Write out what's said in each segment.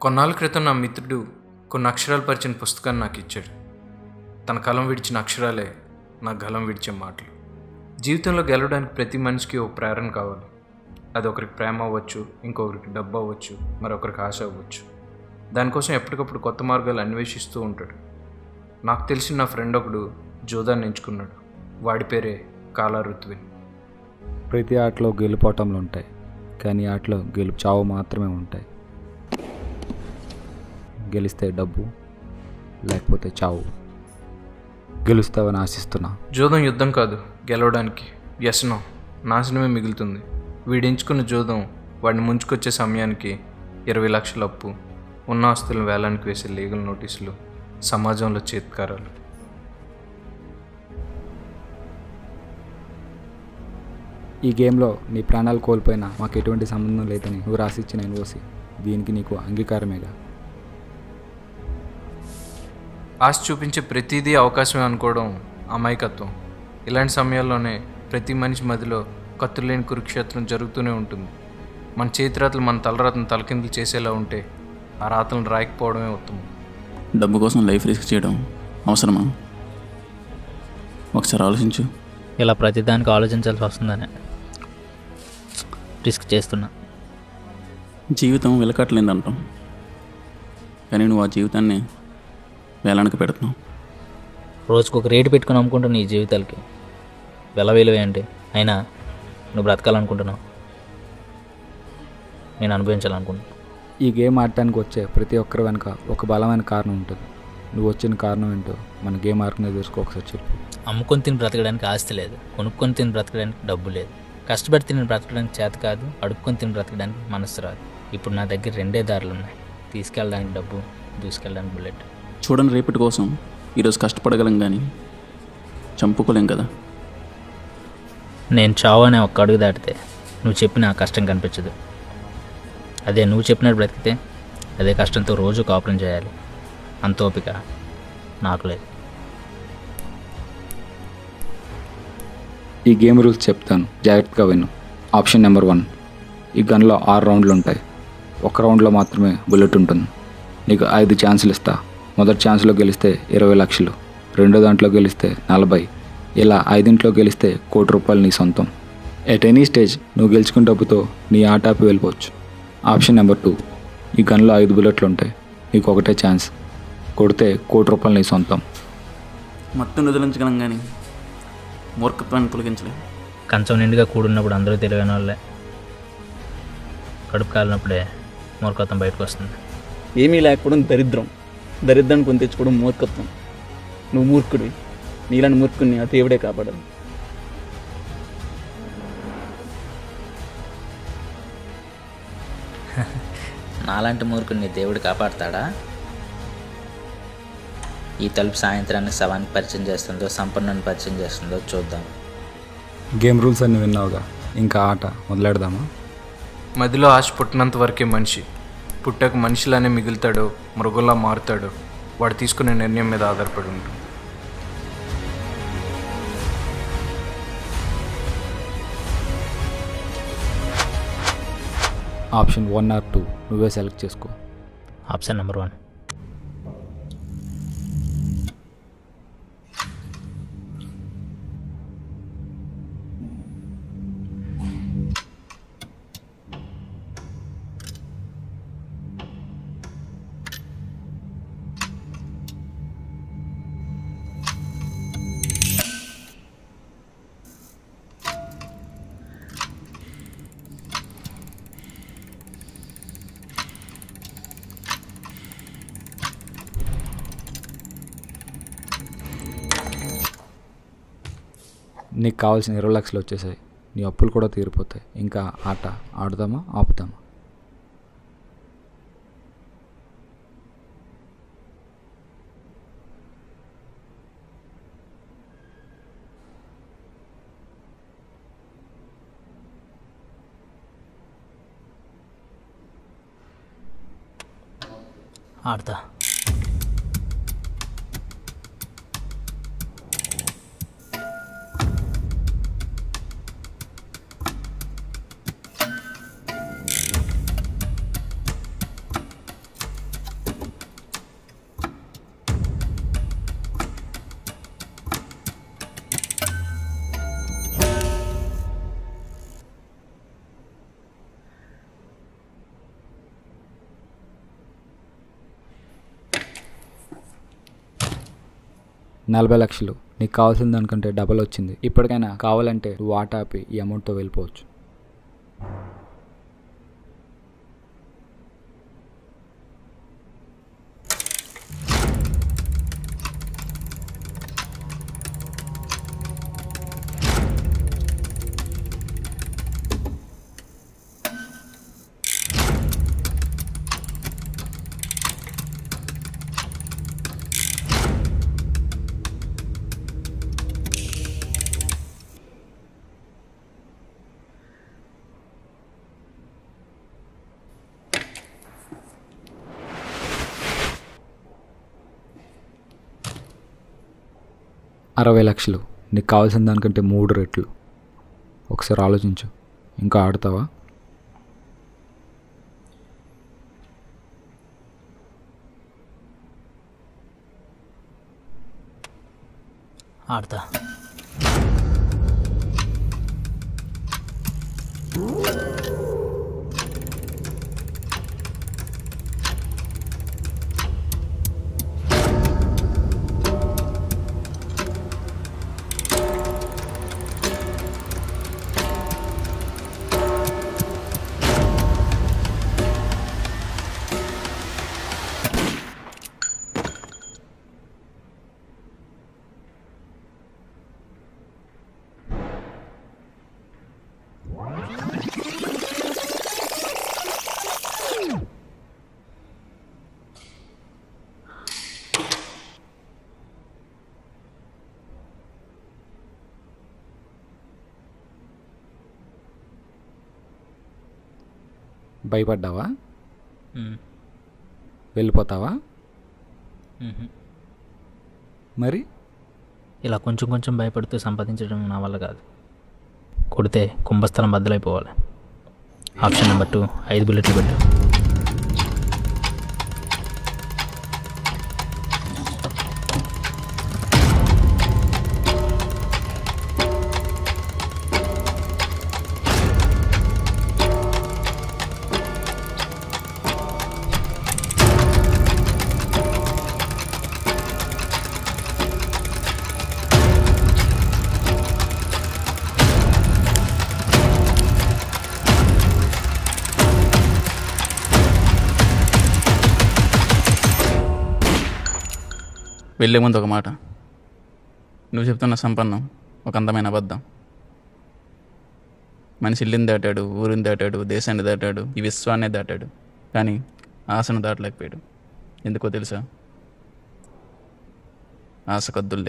కొన్నాళ్ళ క్రితం నా మిత్రుడు కొన్ని అక్షరాలు పరిచిన పుస్తకాన్ని నాకు ఇచ్చాడు తన కలం విడిచిన అక్షరాలే నా గలం విడిచే మాటలు జీవితంలో గెలవడానికి ప్రతి మనిషికి ఒక ప్రేరణ కావాలి అది ఒకరికి ప్రేమ అవ్వచ్చు ఇంకొకరికి డబ్బు అవ్వచ్చు మరొకరికి ఆశ అవ్వచ్చు దానికోసం ఎప్పటికప్పుడు కొత్త మార్గాలు అన్వేషిస్తూ ఉంటాడు నాకు తెలిసిన నా ఫ్రెండ్ ఒకడు జోదాన్ని ఎంచుకున్నాడు వాడి పేరే కాలా ఋత్విన్ ప్రతి ఆటలో గెలుపోవటంలు ఉంటాయి కానీ ఈ ఆటలో గెలుపు చావు మాత్రమే ఉంటాయి గెలిస్తే డబ్బు లేకపోతే చావు గెలుస్తావని ఆశిస్తున్నా జోదం యుద్ధం కాదు గెలవడానికి వ్యసనం నాశనమే మిగులుతుంది వీడు ఎంచుకున్న జోదం వాడిని ముంచుకొచ్చే సమయానికి ఇరవై లక్షల అప్పు ఉన్న ఆస్తులను వేలానికి వేసే లీగల్ నోటీసులు సమాజంలో చేత్కారాలు ఈ గేమ్లో నీ ప్రాణాలు కోల్పోయినా మాకు ఎటువంటి సంబంధం లేదని నువ్వు రాసిచ్చిన ఎన్ఓసి దీనికి నీకు అంగీకారమేగా ఆశ చూపించే ప్రతిదీ అవకాశమే అనుకోవడం అమాయకత్వం ఇలాంటి సమయాల్లోనే ప్రతి మనిషి మదిలో కత్తులేని కురుక్షేత్రం జరుగుతూనే ఉంటుంది మన చేతిరాతలు మన తలరాతను తలకిందులు చేసేలా ఉంటే ఆ రాతలను రాయకపోవడమే ఉత్తమం డబ్బు కోసం లైఫ్ రిస్క్ చేయడం అవసరమా ఒకసారి ఆలోచించు ఇలా ప్రతిదానికి ఆలోచించాల్సి వస్తుందని రిస్క్ చేస్తున్నా జీవితం వెలకట్లేదంటాం కానీ నువ్వు ఆ జీవితాన్ని వేలానికి పెడుతున్నావు రోజుకు ఒక రేటు పెట్టుకుని అమ్ముకుంటున్నా ఈ జీవితాలకి వెల విలువ ఏంటి అయినా నువ్వు బ్రతకాలనుకుంటున్నావు నేను అనుభవించాలనుకుంటున్నాను ఈ గేమ్ ఆడటానికి వచ్చే ప్రతి ఒక్కరి వెనుక ఒక బలమైన కారణం ఉంటుంది నువ్వు వచ్చిన కారణం ఏంటో మన గేమ్ ఆర్గనైజర్స్కి ఒకసారి చెప్పు అమ్ముకొని తిని బ్రతకడానికి ఆస్తి లేదు కొనుక్కొని తిని బ్రతకడానికి డబ్బు లేదు కష్టపడి తిని బ్రతకడానికి చేత కాదు అడుక్కొని తిని బ్రతకడానికి మనసు రాదు ఇప్పుడు నా దగ్గర రెండే దారులు ఉన్నాయి తీసుకెళ్ళడానికి డబ్బు దూసుకెళ్ళడానికి బుల్లెట్ చూడని రేపటి కోసం ఈరోజు కష్టపడగలం కానీ చంపుకోలేం కదా నేను చావు అనే ఒక్క అడుగు దాటితే నువ్వు చెప్పిన ఆ కష్టం కనిపించదు అదే నువ్వు చెప్పినట్టు బ్రతికితే అదే కష్టంతో రోజు కాపురం చేయాలి అంత ఓపిక నాకు లేదు ఈ గేమ్ రూల్స్ చెప్తాను జాగ్రత్తగా విను ఆప్షన్ నెంబర్ వన్ ఈ గన్లో ఆరు రౌండ్లు ఉంటాయి ఒక రౌండ్లో మాత్రమే బుల్లెట్ ఉంటుంది నీకు ఐదు ఛాన్సులు ఇస్తా మొదటి ఛాన్స్లో గెలిస్తే ఇరవై లక్షలు రెండో దాంట్లో గెలిస్తే నలభై ఇలా ఐదింట్లో గెలిస్తే కోటి రూపాయలు నీ సొంతం ఎట్ ఎనీ స్టేజ్ నువ్వు గెలుచుకున్న డబ్బుతో నీ ఆట ఆపి వెళ్ళిపోవచ్చు ఆప్షన్ నెంబర్ టూ ఈ గన్లో ఐదు బుల్లెట్లు ఉంటాయి నీకు ఒకటే ఛాన్స్ కొడితే కోటి రూపాయలు నీ సొంతం మొత్తం వదిలించగలం కానీ మూర్ఖత్వాన్ని తొలగించలేం కంచం నిండుగా కూడున్నప్పుడు అందరూ తెలివైన వాళ్ళే కడుపు కాలినప్పుడే మూర్ఖత్వం బయటకు వస్తుంది ఏమీ లేకపోవడం దరిద్రం దరిద్రాన్ని కొని తెచ్చుకోవడం మూర్ఖత్వం నువ్వు మూర్ఖుడివి నీలాంటి మూర్ఖుడిని ఆ దేవుడే కాపాడదు నాలాంటి మూర్ఖుని దేవుడు కాపాడతాడా ఈ తలుపు సాయంత్రాన్ని శవాన్ని పరిచయం చేస్తుందో సంపన్నుని పరిచయం చేస్తుందో చూద్దాం గేమ్ రూల్స్ అన్ని విన్నావుగా ఇంకా ఆట మొదలెడదామా మదిలో ఆశ పుట్టినంత వరకే మనిషి పుట్టాక మనిషిలానే మిగులుతాడో మృగంలా మారుతాడో వాడు తీసుకునే నిర్ణయం మీద ఆధారపడి ఉంటుంది ఆప్షన్ వన్ ఆర్ టూ నువ్వే సెలెక్ట్ చేసుకో ఆప్షన్ నెంబర్ వన్ నీకు కావాల్సిన ఇరవై లక్షలు వచ్చేసాయి నీ అప్పులు కూడా తీరిపోతాయి ఇంకా ఆట ఆడుదామా ఆపుదామా ఆడతా నలభై లక్షలు నీకు కావాల్సిన దానికంటే డబల్ వచ్చింది ఇప్పటికైనా కావాలంటే నువ్వు ఆట ఆపి ఈ అమౌంట్తో వెళ్ళిపోవచ్చు అరవై లక్షలు నీకు కావాల్సిన దానికంటే మూడు రెట్లు ఒకసారి ఆలోచించు ఇంకా ఆడతావా ఆడతా భయపడ్డావా మ్మ్. వెళ్ళిపోతావా మ్మ్. మరి ఇలా కొంచెం కొంచెం భయపడుతూ సంపాదించడం నా వల్ల కాదు కొడితే కుంభస్థలం బద్దలైపోవాలి ఆప్షన్ నెంబర్ టూ ఐదు బుల్లెట్లు పెట్టు వెళ్ళే ముందు ఒక మాట నువ్వు చెప్తున్న సంపన్నం ఒక అందమైన అబద్ధం మనిషి ఇల్లుని దాటాడు ఊరిని దాటాడు దేశాన్ని దాటాడు ఈ విశ్వాన్ని దాటాడు కానీ ఆశను దాటలేకపోయాడు ఎందుకో తెలుసా ఆశ కద్దుల్లే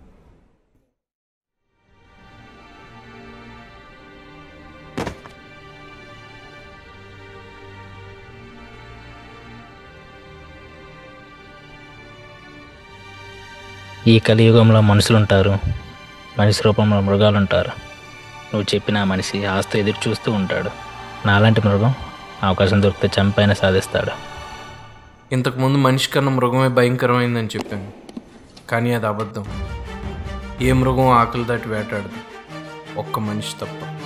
ఈ కలియుగంలో మనుషులు ఉంటారు మనిషి రూపంలో మృగాలు ఉంటారు నువ్వు చెప్పిన ఆ మనిషి ఆస్తి ఎదురు చూస్తూ ఉంటాడు నాలాంటి మృగం అవకాశం దొరికితే చంపైనా సాధిస్తాడు ఇంతకుముందు మనిషి కన్నా మృగమే భయంకరమైందని చెప్పాను కానీ అది అబద్ధం ఏ మృగం ఆకలి దాటి వేటాడదు ఒక్క మనిషి తప్ప